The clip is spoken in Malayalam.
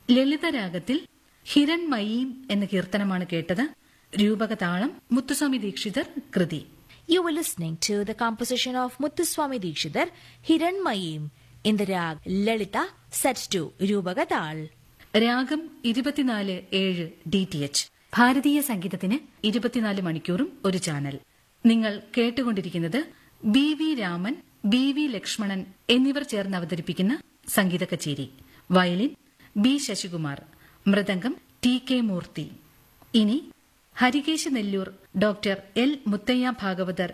ലളിതരാഗത്തിൽ ഹിരൺമയീം എന്ന കീർത്തനമാണ് കേട്ടത് രൂപകതാളം മുത്തുസ്വാമി ദീക്ഷിതർ കൃതി You were listening to the composition of Muthuswami Dikshidhar Hiranmayim in the rag Lalita set to Rubagatal. രാഗം ഇരുപത്തിനാല് ഏഴ് ഡി ടി എച്ച് ഭാരതീയ സംഗീതത്തിന് ഇരുപത്തിനാല് മണിക്കൂറും ഒരു ചാനൽ നിങ്ങൾ കേട്ടുകൊണ്ടിരിക്കുന്നത് B V Raman B V Lakshmanan എന്നിവർ ചേർന്ന് അവതരിപ്പിക്കുന്ന സംഗീത കച്ചേരി violin B Sasikumar mridangam T K Murthy ഇനി ഹരികേശ് നെല്ലൂർ ഡോക്ടർ എൽ മുത്തയ്യ ഭാഗവതർ